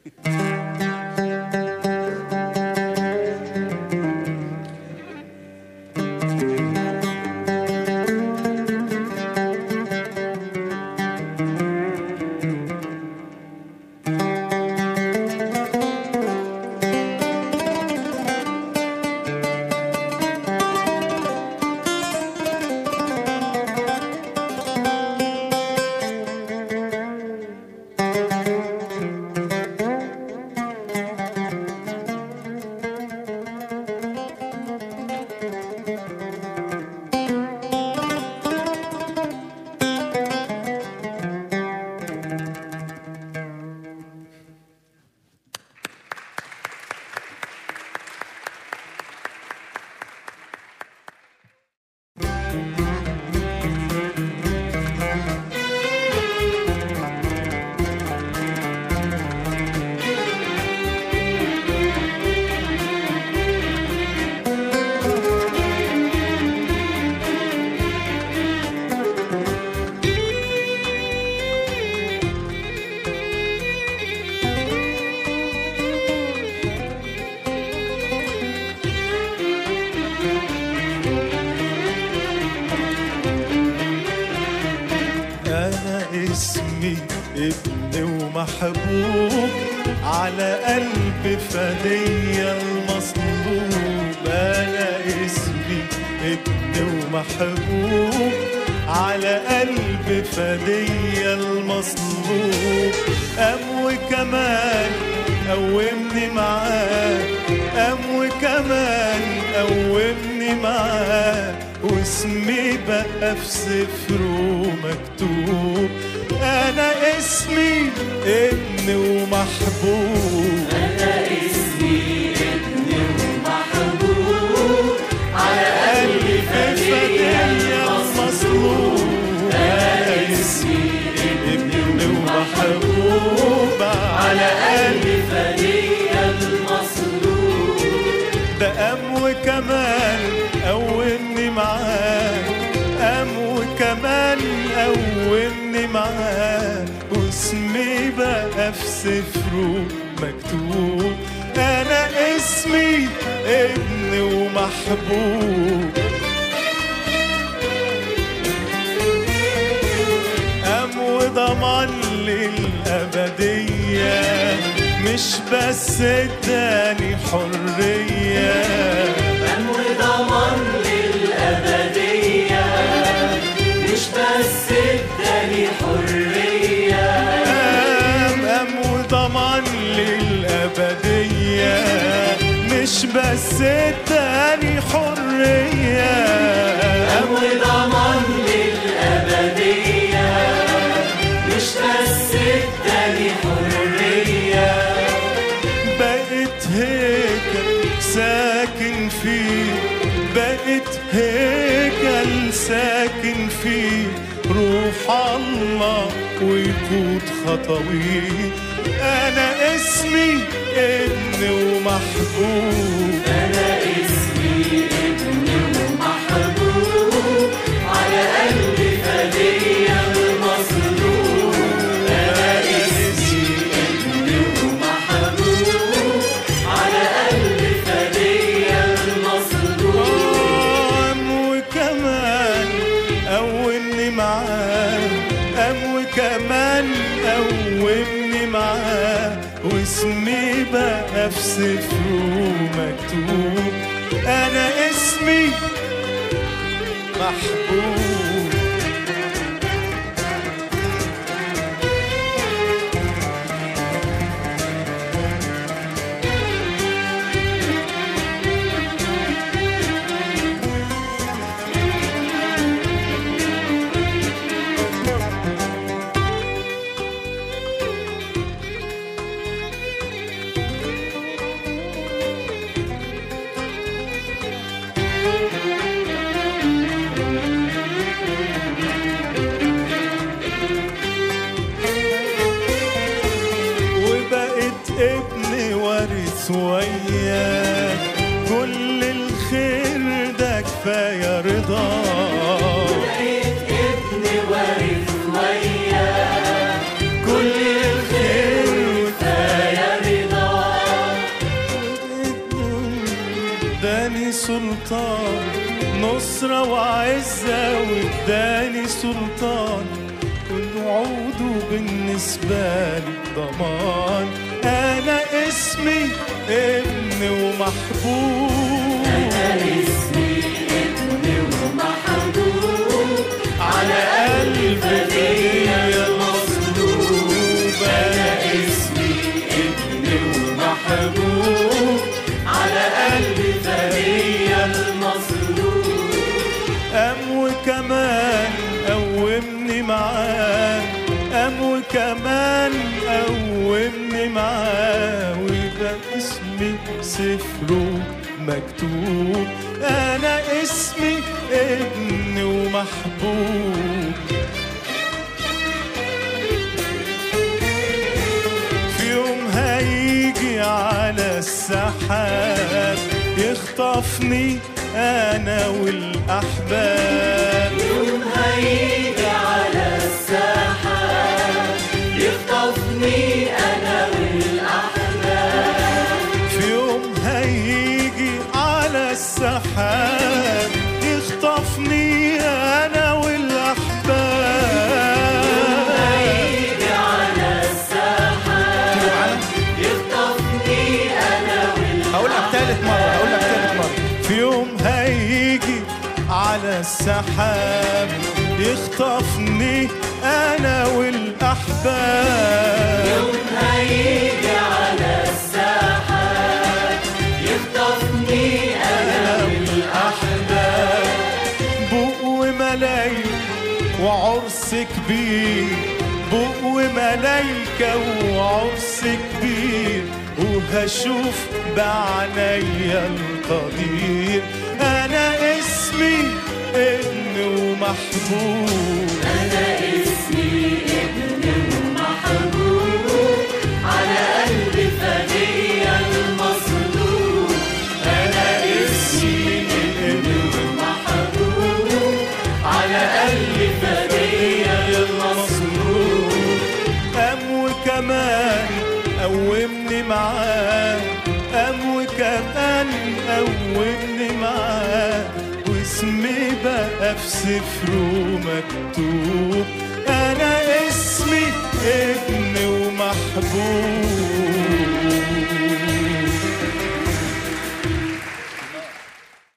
أنا اسمي ابن ومحبوب على قلب فدية المصلوب أنا اسمي ابن ومحبوب على قلب فدية المصلوب قام وكمان قومني معاه قام وكمان قومني معاه واسمي بقى في سفره مكتوب انا اسمي ابن ومحبوب أنا اسمي ابن ومحبوب على قلبي فدية المصلوب أنا اسمي ابن ومحبوب على قلبي فدية المصلوب ده قام وكمان قومني معاه قام وكمان قومني معاه واسمي بقى في سفره مكتوب انا اسمي ابن ومحبوب قام وضمن لي الأبدية مش بس اداني حرية قام وضمن للأبدية مش بس اداني حرية قام قام وضمن لي الأبدية مش بس اداني حرية قام وضمن للأبدية مش بس اداني حرية بقت هيكل ساكن فيه بقت هيكل ساكن فيه روح الله ويقود خطوي انا اسمي ابن ومحبوب أنا اسمي ابن ومحبوب على قلبي فدية المظلوم أنا اسمي ابن ومحبوب على قلبي فدية المظلوم قام وكمان قومني معاه قام وكمان قومني معاه واسمي بقى في سفره مكتوب انا اسمي محبوب وبقيت ابن وارث وياك كل الخير ده كفايه رضا بقيت ابن وارث وياك كل الخير كفاية سلطان نصرة وعزة واداني سلطان كل وعوده بالنسبة لي ضمان أنا اسمي ابن ومحبوب اسمي ابن ومحبوب على قلب هدية مصلوب أنا اسمي ابن ومحبوب على قلب هدية المصلوب قام وكمان قومني معاه قام وكمان قومني معاه ويبقى اسمي سفره مكتوب انا اسمي ابن ومحبوب في يوم هيجي على السحاب يخطفني انا والاحباب يوم هيجي على الساحة يخطفني أنا والأحباب في يوم هيجي على السحاب يخطفني انا والاحباب هيجي على الساحة يخطفني أنا والأحباب هقولها بتالت مرة هقولها بتالت مرة في يوم هيجي على السحاب يخطفني أنا والأحباب يوم هيجي على الساحة يخطفني أنا والأحباب بوق وملايك وعرس كبير بوق وملايكة وعرس كبير وهشوف بعنايا القدير أنا اسمي ابن ومحبوب أنا اسمي ابن ومحبوب على قلب فدية المصلوب أنا اسمي ابن ومحبوب على قلب فدية المصلوب قام وكمان قومني معاه قام وكمان قومني معاه واسمي بقى في سفره مكتوب انا اسمي ابن ومحبوب